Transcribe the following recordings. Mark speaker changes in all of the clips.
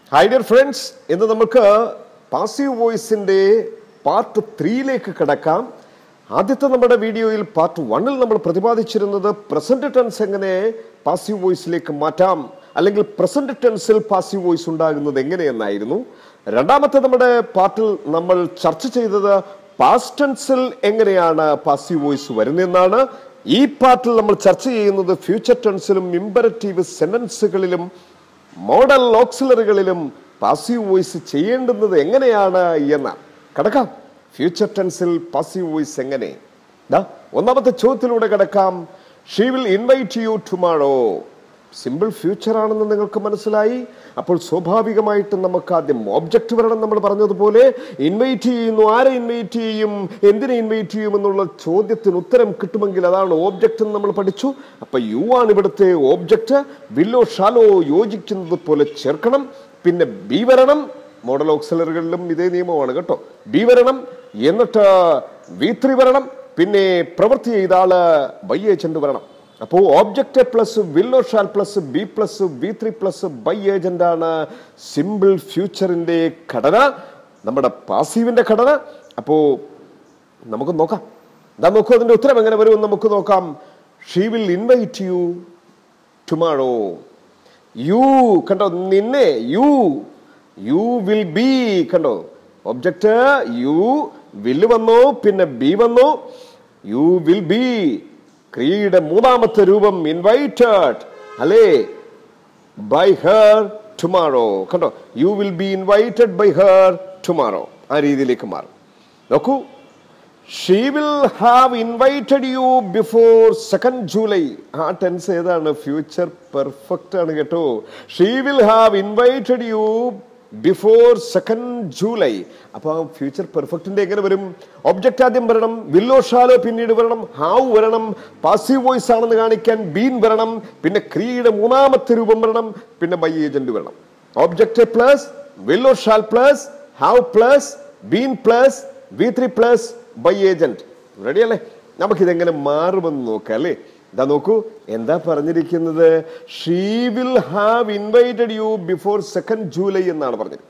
Speaker 1: hi dear friends ഇന്ന് നമുക്ക് passive വോയിസിന്റെ part ത്രീയിലേക്ക് കിടക്കാം ആദ്യത്തെ നമ്മുടെ വീഡിയോയിൽ പാർട്ട് വണ്ണിൽ നമ്മൾ പ്രതിപാദിച്ചിരുന്നത് പ്രസന്റ് ടെൻസ് എങ്ങനെ പാസീവ് വോയിസിലേക്ക് മാറ്റാം അല്ലെങ്കിൽ പ്രസന്റ് ടെൻസിൽ പാസീവ് വോയിസ് ഉണ്ടാകുന്നത് എങ്ങനെയെന്നായിരുന്നു രണ്ടാമത്തെ നമ്മുടെ പാർട്ടിൽ നമ്മൾ ചർച്ച ചെയ്തത് പാസ്റ്റ് ടെൻസിൽ എങ്ങനെയാണ് പാസീവ് വോയിസ് വരുന്നതെന്നാണ് ഈ പാർട്ടിൽ നമ്മൾ ചർച്ച ചെയ്യുന്നത് ഫ്യൂച്ചർ ടെൻസിലും ഇമ്പററ്റീവ് സെന്റൻസുകളിലും മോഡൽ ഓക്സിലറികളിലും പാസീവ് വോയിസ് ചെയ്യേണ്ടുന്നത് എങ്ങനെയാണ് എന്ന് കിടക്കാം ഫ്യൂച്ചർ ടെൻസിൽ പാസീവ് വോയിസ് എങ്ങനെ ദാ ഒന്നാമത്തെ ചോദ്യത്തിലൂടെ കിടക്കാം she will invite you tomorrow simple future ആണെന്ന് നിങ്ങൾക്ക് മനസ്സിലായി അപ്പോൾ സ്വാഭാവികമായിട്ടും നമുക്ക് ആദ്യം ഒബ്ജക്റ്റ് വരണം നമ്മൾ പറഞ്ഞതുപോലെ ഇൻവൈറ്റ് ചെയ്യുന്നു ആരെ ഇൻവൈറ്റ് ചെയ്യും എന്തിനെ ഇൻവൈറ്റ് ചെയ്യും എന്നുള്ള ചോദ്യത്തിന് ഉത്തരം കിട്ടുമെങ്കിൽ അതാണ് ഓബ്ജക്റ്റ് എന്ന് നമ്മൾ പഠിച്ചു അപ്പൊ യു ആണ് ഇവിടുത്തെ ഓബ്ജക്റ്റ് വില്ലോ ഷാലോ യോജിക്കുന്നത് പോലെ ചേർക്കണം പിന്നെ ബി വരണം മോഡൽ ഓക്സിലറുകളിലും ഇതേ നിയമമാണ് കേട്ടോ ബി വരണം എന്നിട്ട് വി ത്രീ വരണം പിന്നെ പ്രവൃത്തി ചെയ്ത ആള് ബൈ ഏജന്റ് വരണം അപ്പോൾ ഓബ്ജക്റ്റ് പ്ലസ് വില്ലോ shall plus be plus V three plus by agent ആണ് സിമ്പിൾ ഫ്യൂച്ചറിന്റെ ഘടന നമ്മുടെ പാസീവിന്റെ ഘടന അപ്പോ നമുക്ക് നോക്കാം എന്താ നോക്കൂ അതിന്റെ ഉത്തരം എങ്ങനെ വരും നമുക്ക് നോക്കാം she will invite you tomorrow you കണ്ടോ നിന്നെ യു യു വിൽ ബി കണ്ടോ ഒബ്ജക്റ്റ് യു വിൽ വന്നു പിന്നെ ബി വന്നു യു വിൽ ബി ക്രിയയുടെ മൂന്നാമത്തെ രൂപം ഇൻവൈറ്റഡ് അല്ലേ ബൈ ഹർ ടുമാറോ കണ്ടോ you will be invited by her tomorrow ആ രീതിയിലേക്ക് മാറും നോക്കൂ she will have invited you before second July ആ ടെൻസ് ഏതാണ് ഫ്യൂച്ചർ പെർഫെക്റ്റ് ആണ് കേട്ടോ she will have invited you before second July അപ്പൊ ഫ്യൂച്ചർ പെർഫെക്റ്റിന്റെ എങ്ങനെ വരും ഒബ്ജക്റ്റ് ആദ്യം വരണം വില്ലോ ഷാലോ പിന്നീട് വരണം ഹാവ് വരണം പാസീവ് വോയിസ് ആണെന്ന് കാണിക്കാൻ ബീൻ വരണം പിന്നെ ക്രിയയുടെ മൂന്നാമത്തെ രൂപം വരണം പിന്നെ ബൈ ഏജന്റ് വരണം ഒബ്ജക്റ്റ് പ്ലസ് വില്ലോ shall plus have plus been plus V three plus by agent ready അല്ലേ നമുക്കിതെങ്ങനെ മാറുമെന്ന് നോക്കാം അല്ലേ ഇതാ നോക്കൂ എന്താ പറഞ്ഞിരിക്കുന്നത് she will have invited you before second July എന്നാണ് പറഞ്ഞത്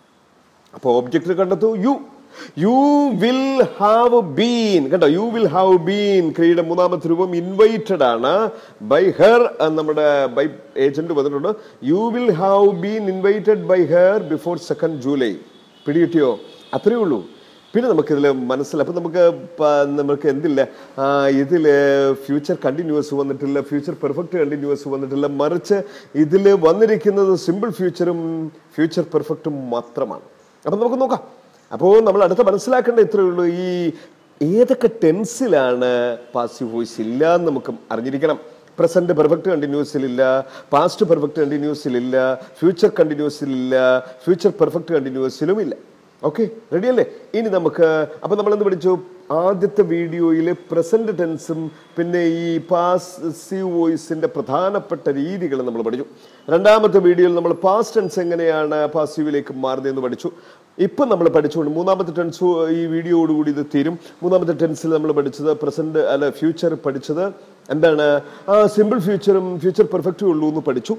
Speaker 1: അപ്പൊ ഒബ്ജക്റ്റ് കണ്ടെത്തു you you will have been കണ്ടോ യു വിൽ ഹാവ് ബീൻ ക്രിയയുടെ മൂന്നാമത്തെ രൂപം ഇൻവൈറ്റഡ് ആണ് ബൈ ഹെർ നമ്മുടെ ബൈ ഏജന്റ് വന്നിട്ടുണ്ട് you will have been invited by her before second July പിടികിട്ടിയോ അത്രയേ ഉള്ളൂ പിന്നെ നമുക്കിതിൽ മനസ്സിലായി അപ്പം നമുക്ക് പ- നമുക്ക് എന്തില്ല ആ, ഇതിൽ ഫ്യൂച്ചർ കണ്ടിന്യൂസ് വന്നിട്ടില്ല ഫ്യൂച്ചർ പെർഫെക്റ്റ് കണ്ടിന്യൂസ് വന്നിട്ടില്ല മറിച്ച് ഇതിൽ വന്നിരിക്കുന്നത് സിമ്പിൾ ഫ്യൂച്ചറും ഫ്യൂച്ചർ പെർഫെക്റ്റും മാത്രമാണ് അപ്പം നമുക്ക് നോക്കാം അപ്പോൾ നമ്മൾ അടുത്ത മനസ്സിലാക്കേണ്ട ഇത്രയേ ഉള്ളൂ ഈ ഏതൊക്കെ ടെൻസിലാണ് പാസീവ് വോയിസ് ഇല്ല എന്ന് നമുക്ക് അറിഞ്ഞിരിക്കണം പ്രസന്റ് പെർഫെക്റ്റ് കണ്ടിന്യൂസിലില്ല പാസ്റ്റ് പെർഫെക്റ്റ് കണ്ടിന്യൂസിലില്ല ഫ്യൂച്ചർ കണ്ടിന്യൂസിലില്ല ഫ്യൂച്ചർ പെർഫെക്റ്റ് കണ്ടിന്യൂസിലും ഇല്ല ഓക്കെ റെഡി അല്ലേ ഇനി നമുക്ക് അപ്പൊ നമ്മൾ എന്ത് പഠിച്ചു ആദ്യത്തെ വീഡിയോയിൽ പ്രസന്റ് ടെൻസും പിന്നെ ഈ പാസീവ് വോയിസിന്റെ പ്രധാനപ്പെട്ട രീതികൾ നമ്മൾ പഠിച്ചു രണ്ടാമത്തെ വീഡിയോയിൽ നമ്മൾ പാസ്റ്റ് ടെൻസ് എങ്ങനെയാണ് പാസീവിലേക്ക് മാറുന്നതെന്ന് പഠിച്ചു ഇപ്പം നമ്മൾ പഠിച്ചുകൊണ്ട് മൂന്നാമത്തെ ടെൻസ് ഈ വീഡിയോയോടുകൂടി ഇത് തീരും മൂന്നാമത്തെ ടെൻസിൽ നമ്മൾ പഠിച്ചത് പ്രസന്റ് അല്ല ഫ്യൂച്ചർ പഠിച്ചത് എന്താണ് ആ സിമ്പിൾ ഫ്യൂച്ചറും ഫ്യൂച്ചർ പെർഫെക്റ്റും ഉള്ളൂ എന്ന് പഠിച്ചു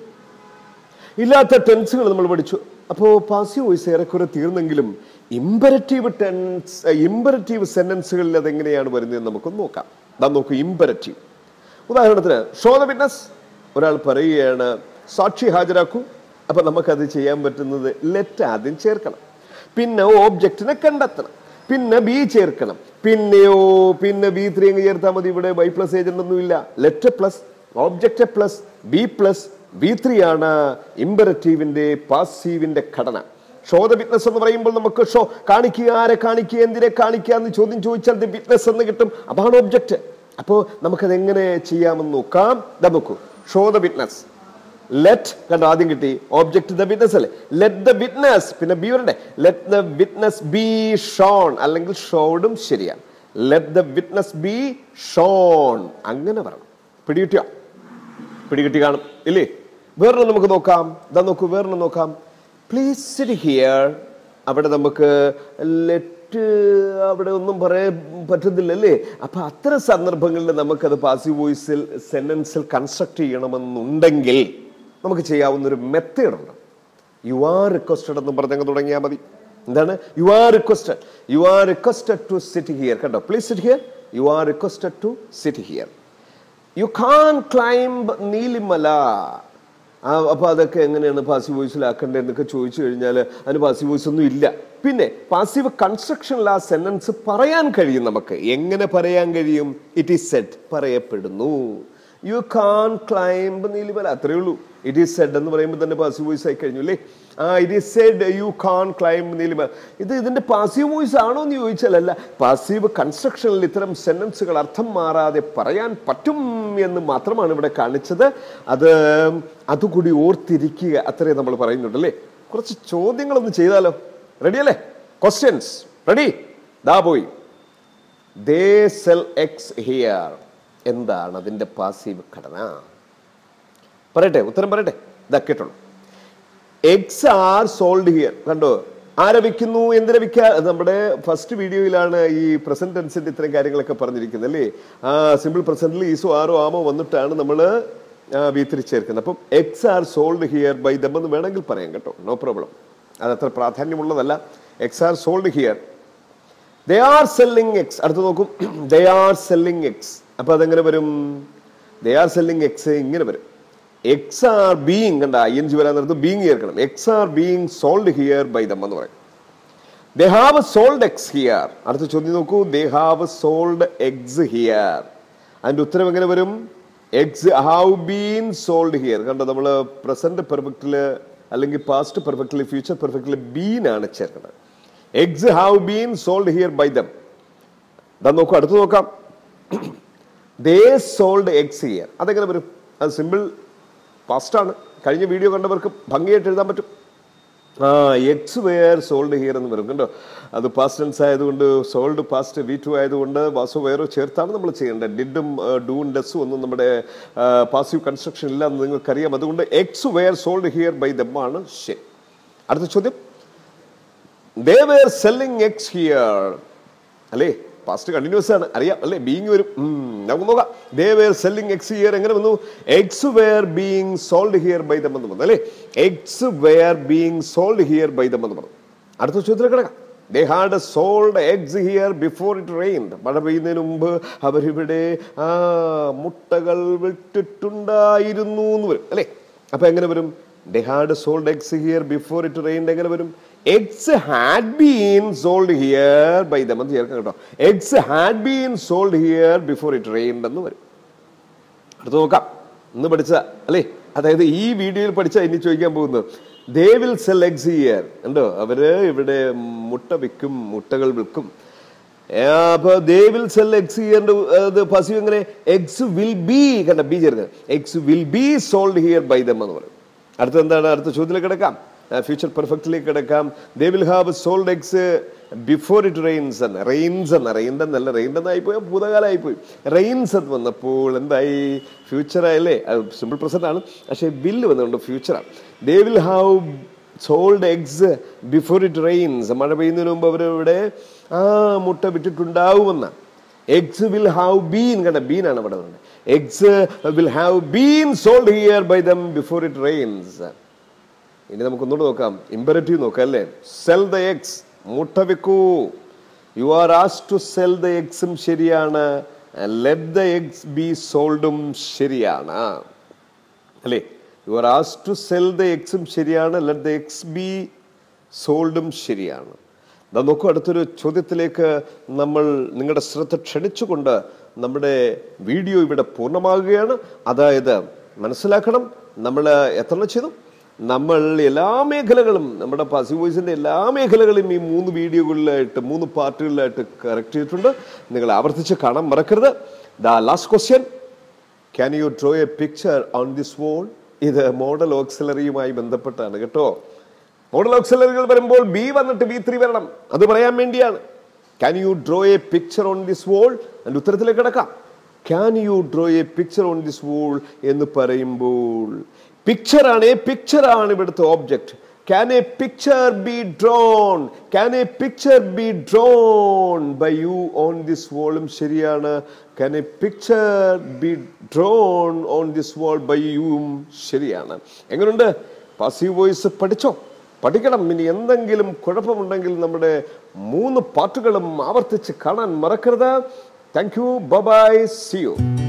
Speaker 1: ഇല്ലാത്ത ടെൻസുകൾ നമ്മൾ പഠിച്ചു അപ്പോൾ പാസീവ് വോയിസ് ഏറെക്കുറെ തീർന്നെങ്കിലും ഇമ്പരറ്റീവ് ടെൻസ് ഇമ്പരറ്റീവ് സെന്റൻസുകളിൽ അതെങ്ങനെയാണ് വരുന്നതെന്ന് നമുക്കൊന്ന് നോക്കാം ദാ നോക്കൂ ഇമ്പരറ്റീവ് ഉദാഹരണത്തിന് ഷോ ദ വിറ്റ്നസ് ഒരാൾ പറയുകയാണ് സാക്ഷി ഹാജരാക്കൂ അപ്പൊ നമുക്കത് ചെയ്യാൻ പറ്റുന്നത് ലെറ്റ് ആദ്യം ചേർക്കണം പിന്നെ ഓബ്ജക്റ്റിനെ കണ്ടെത്തണം പിന്നെ ബി ചേർക്കണം പിന്നെയോ പിന്നെ ബി ത്രീ അങ്ങ് ചേർത്താൽ മതി ഇവിടെ ബൈ പ്ലസ് ഏജന്റ് ഒന്നുമില്ല let plus object plus be plus V three ആണ് ഇമ്പരറ്റീവിന്റെ പാസീവിന്റെ ഘടന ഷോ ദ വിറ്റ്നസ് എന്ന് പറയുമ്പോൾ നമുക്ക് ഷോ കാണിക്കുക ആരെ കാണിക്കുക എന്തിനെ കാണിക്കുക എന്ന് ചോദ്യം ചോദിച്ചാൽ ദ വിറ്റ്നസ് എന്ന് കിട്ടും അതാണ് ഒബ്ജക്റ്റ് അപ്പോൾ നമുക്കത് എങ്ങനെ ചെയ്യാമെന്ന് നോക്കാം ദാ നോക്കൂ ഷോ ദ വിറ്റ്നസ് ലെറ്റ് കണ്ടോ ആദ്യം കിട്ടി ഓബ്ജക്ട് ദ വിറ്റ്നസ് അല്ലേ ലെറ്റ് ദ വിറ്റ്നസ് പിന്നെ ബി വരണ്ടേ let the witness be shown അല്ലെങ്കിൽ ഷോഡും ശരിയാണ് let the witness be shown അങ്ങനെ പറയണം പിടികിട്ടിയോ പിടികിട്ടി കാണും ഇല്ലേ വേറൊന്നും നമുക്ക് നോക്കാം ഇതാ നോക്കൂ വേറൊന്നും നോക്കാം പ്ലീസ് സിറ്റ് ഹിയർ അവിടെ നമുക്ക് ലെറ്റ് അവിടെ ഒന്നും പറയാൻ പറ്റുന്നില്ല അല്ലേ അപ്പൊ അത്തരം സന്ദർഭങ്ങളിൽ നമുക്കത് പാസീവ് വോയിസിൽ സെന്റൻസിൽ കൺസ്ട്രക്ട് ചെയ്യണമെന്നുണ്ടെങ്കിൽ നമുക്ക് ചെയ്യാവുന്ന ഒരു മെത്തേഡ് ഉണ്ട് യു ആർ റിക്വസ്റ്റഡ് എന്ന് പറഞ്ഞങ്ങ് തുടങ്ങിയാൽ മതി എന്താണ് you are requested you are requested to sit here കണ്ടോ please sit here you are requested to sit here you can climb Neelimala ആ അപ്പൊ അതൊക്കെ എങ്ങനെയാണ് പാസീവ് വോയിസിലാക്കേണ്ടത് എന്നൊക്കെ ചോദിച്ചു കഴിഞ്ഞാൽ അതിന് പാസീവ് വോയിസ് ഒന്നും ഇല്ല പിന്നെ പാസീവ് കൺസ്ട്രക്ഷനിൽ ആ സെന്റൻസ് പറയാൻ കഴിയും നമുക്ക് എങ്ങനെ പറയാൻ കഴിയും ഇറ്റ് ഈസ് സെറ്റ് പറയപ്പെടുന്നു യു കാൻ ക്ലൈംബ് നീലിമല അത്രയേ ഉള്ളൂ ഇറ്റ് ഈസ് സെഡ് എന്ന് പറയുമ്പോൾ തന്നെ പാസീവ് വോയിസ് ആയി കഴിഞ്ഞു അല്ലേ ആ it is said you can climb Neelimala ഇത് ഇതിന്റെ പാസീവ് വോയിസ് ആണോ എന്ന് ചോദിച്ചാലല്ല പാസീവ് കൺസ്ട്രക്ഷനിൽ ഇത്തരം സെന്റൻസുകൾ അർത്ഥം മാറാതെ പറയാൻ പറ്റും എന്ന് മാത്രമാണ് ഇവിടെ കാണിച്ചത് അത് അതുകൂടി ഓർത്തിരിക്കുക അത്രേ നമ്മൾ പറയുന്നുണ്ട് അല്ലേ കുറച്ച് ചോദ്യങ്ങളൊന്ന് ചെയ്താലോ റെഡി അല്ലേ ക്വസ്റ്റ്യൻസ് റെഡി ദാ പോയി ദേ സെൽ എക്സ് ഹിയർ എന്താണ് അതിന്റെ പാസീവ് ഘടന പറയട്ടെ ഉത്തരം പറയട്ടെ ഇതാ കേട്ടോളൂ എക്സ് ആർ സോൾഡ് ഹിയർ കണ്ടോ ആരെ വിൽക്കുന്നു എന്തിനെ വിൽക്കുക അത് നമ്മുടെ ഫസ്റ്റ് വീഡിയോയിലാണ് ഈ പ്രസന്റ് ടെൻസിന്റെ ഇത്തരം കാര്യങ്ങളൊക്കെ പറഞ്ഞിരിക്കുന്നത് അല്ലേ ആ സിമ്പിൾ പ്രസന്റിൽ ഈസോ ആറോ ആമോ വന്നിട്ടാണ് നമ്മൾ വീത്തിരിച്ചേർക്കുന്നത് അപ്പം eggs are sold here by them എന്ന് വേണമെങ്കിൽ പറയാം കേട്ടോ നോ പ്രോബ്ലം അത് അത്ര പ്രാധാന്യമുള്ളതല്ല eggs are sold here they are selling eggs അടുത്ത് നോക്കും ദേ ആർ സെല്ലിംഗ് എക്സ് അപ്പൊ അതെങ്ങനെ വരും ദേ ആർ സെല്ലിംഗ് എക്സ് ഇങ്ങനെ വരും എക്സ് ആർ ബീങ് കണ്ട ഐ എൻ ജി വരാൻ നേരത്ത് ബീങ് ചേർക്കണം eggs are being sold here by them എന്ന് പറയും they have sold eggs here അടുത്ത ചോദ്യം നോക്കൂ they have sold eggs here അതിന്റെ ഉത്തരം എങ്ങനെ വരും eggs have been sold here കണ്ടോ നമ്മൾ പ്രസന്റ് പെർഫെക്റ്റില് അല്ലെങ്കിൽ പാസ്റ്റ് പെർഫെക്റ്റില് ഫ്യൂച്ചർ പെർഫെക്റ്റില് ബീൻ ആണ് ചേർക്കുന്നത് eggs have been sold here by them ഇതാ നോക്കൂ അടുത്ത് നോക്കാം ദേ സോൾഡ് എഗ്സ് ഹിയർ അതെങ്ങനെ വരും അത് സിമ്പിൾ പാസ്റ്റാണ് കഴിഞ്ഞ വീഡിയോ കണ്ടവർക്ക് ഭംഗിയായിട്ട് എഴുതാൻ പറ്റും ആ എക്സ് വെയർ സോൾഡ് ഹിയർ എന്ന് വരും കണ്ടോ അത് പാസ്റ്റ് ടെൻസ് ആയതുകൊണ്ട് സോൾഡ് പാസ്റ്റ് വി ടു ആയതുകൊണ്ട് വാസോ വേറോ ചേർത്താണ് നമ്മൾ ചെയ്യേണ്ടത് ഡിഡും ഡൂൺ ഡെസ്സും ഒന്നും നമ്മുടെ പാസീവ് കൺസ്ട്രക്ഷൻ ഇല്ല എന്ന് നിങ്ങൾക്കറിയാം അതുകൊണ്ട് eggs were sold here by them ആണ് ശരി അടുത്ത ചോദ്യം they were selling eggs here അല്ലേ പാസ്റ്റ് കണ്ടിന്യൂസ് ആണ് അറിയാം അല്ലേ ബീങ് വരും ഉം, നമുക്ക് നോക്കാം they were selling eggs here എങ്ങനെ വന്നു eggs were being sold here by them എന്ന് വന്നു അല്ലേ eggs were being sold here by them എന്ന് പറഞ്ഞു അടുത്ത ചോദ്യത്തിൽ കിടക്കാം they had sold eggs here before it rain മഴ പെയ്യുന്നതിന് മുമ്പ് അവരിവിടെ ആ മുട്ടകൾ വിട്ടിട്ടുണ്ടായിരുന്നു എന്ന് വരും അല്ലേ അപ്പൊ എങ്ങനെ വരും they had sold eggs here before it rain എങ്ങനെ വരും eggs had been sold here by them എന്ന് ചേർക്കാം കേട്ടോ eggs had been sold here before it rain എന്ന് വരും അടുത്ത് നോക്കാം ഇന്ന് പഠിച്ച അല്ലേ അതായത് ഈ വീഡിയോയിൽ പഠിച്ച ഇനി ചോദിക്കാൻ പോകുന്നത് they will sell eggs here ഉണ്ടോ അവര് ഇവിടെ മുട്ട വിൽക്കും മുട്ടകൾ വിൽക്കും ഏ, അപ്പൊ ദേ വിൽ സെൽ എഗ്സ് ഹിയറിന്റെ പസിവ് എങ്ങനെ എഗ്സ് വിൽ ബി കണ്ട ബി ചേർന്ന് eggs will be sold here by them എന്ന് പറയും അടുത്ത എന്താണ് അടുത്ത ചോദ്യത്തിലേക്ക് കിടക്കാം ഫ്യൂച്ചർ പെർഫെക്റ്റിലേക്ക് കിടക്കാം they will have sold eggs before it rains എന്ന് റെയിൻസ് എന്ന് റെയിൻഡ് എന്നല്ല റെയിൻഡ് എന്നായിപ്പോയി ഭൂതകാലമായിപ്പോയി റെയിൻസ് എന്ന് വന്നപ്പോൾ എന്തായി ഫ്യൂച്ചർ ആയല്ലേ സിമ്പിൾ പ്രസന്റ് ആണ് പക്ഷേ ബില്ല് വന്നുകൊണ്ട് ഫ്യൂച്ചറാണ് they will have sold eggs before it rains മഴ പെയ്യുന്നതിന് മുമ്പ് അവരിവിടെ ആ മുട്ട വിട്ടിട്ടുണ്ടാവുമെന്ന എഗ്സ് വിൽ ഹാവ് ബീൻ കണ്ട ബീൻ ആണ് ഇവിടെ പറയുന്നത് eggs will have been sold here by them before it rains ഇനി നമുക്ക് ഒന്നുകൂടെ നോക്കാം ഇമ്പരറ്റീവ് നോക്കാം അല്ലേ സെൽ ദ എഗ്സ് മുട്ട വെക്കൂ യു ആർ ആസ് ടു സെൽ ദ എഗ്സും ശരിയാണ് ലെറ്റ് ദ എഗ്സ് ബി സോൾഡും ശരിയാണ് അല്ലേ യു ആർ ആസ് ടു സെൽ ദ എക്സും ശരിയാണ് ലെറ്റ് ദ എക്സ് ബി സോൾഡും ശരിയാണ് ദാ നോക്കൂ അടുത്തൊരു ചോദ്യത്തിലേക്ക് നമ്മൾ നിങ്ങളുടെ ശ്രദ്ധ ക്ഷണിച്ചുകൊണ്ട് നമ്മുടെ വീഡിയോ ഇവിടെ പൂർണ്ണമാകുകയാണ് അതായത് മനസ്സിലാക്കണം നമ്മൾ എത്ര ചെയ്തു നമ്മൾ എല്ലാ മേഖലകളും നമ്മുടെ പാസീവ് വോയിസിന്റെ എല്ലാ മേഖലകളും ഈ മൂന്ന് വീഡിയോകളിലായിട്ട് മൂന്ന് പാർട്ടുകളിലായിട്ട് കറക്റ്റ് ചെയ്തിട്ടുണ്ട് നിങ്ങൾ ആവർത്തിച്ച് കാണാൻ മറക്കരുത് the last question can you draw a picture on this wall ഇത് മോഡൽ ഓക്സിലറിയുമായി ബന്ധപ്പെട്ടാണ് കേട്ടോ മോഡൽ ഓക്സിലറികൾ വരുമ്പോൾ ബി വന്നിട്ട് ബി ത്രീ വരണം അത് പറയാൻ വേണ്ടിയാണ് can you draw a picture on this wall അതിന്റെ ഉത്തരത്തിലേക്ക് കിടക്കാം can you draw a picture on this wall എന്ന് പറയുമ്പോൾ പിക്ചറാണ് പിക്ചറാണ് ഇവിടുത്തെ object can a picture be drawn can a picture be drawn by you on this വോളും ശരിയാണ് can a picture be drawn on this wall by യുവും ശരിയാണ് എങ്ങനെയുണ്ട് പാസീവ് വോയിസ് പഠിച്ചോ പഠിക്കണം ഇനി എന്തെങ്കിലും കുഴപ്പമുണ്ടെങ്കിൽ നമ്മുടെ മൂന്ന് പാട്ടുകളും ആവർത്തിച്ച് കാണാൻ മറക്കരുത് thank you bye see U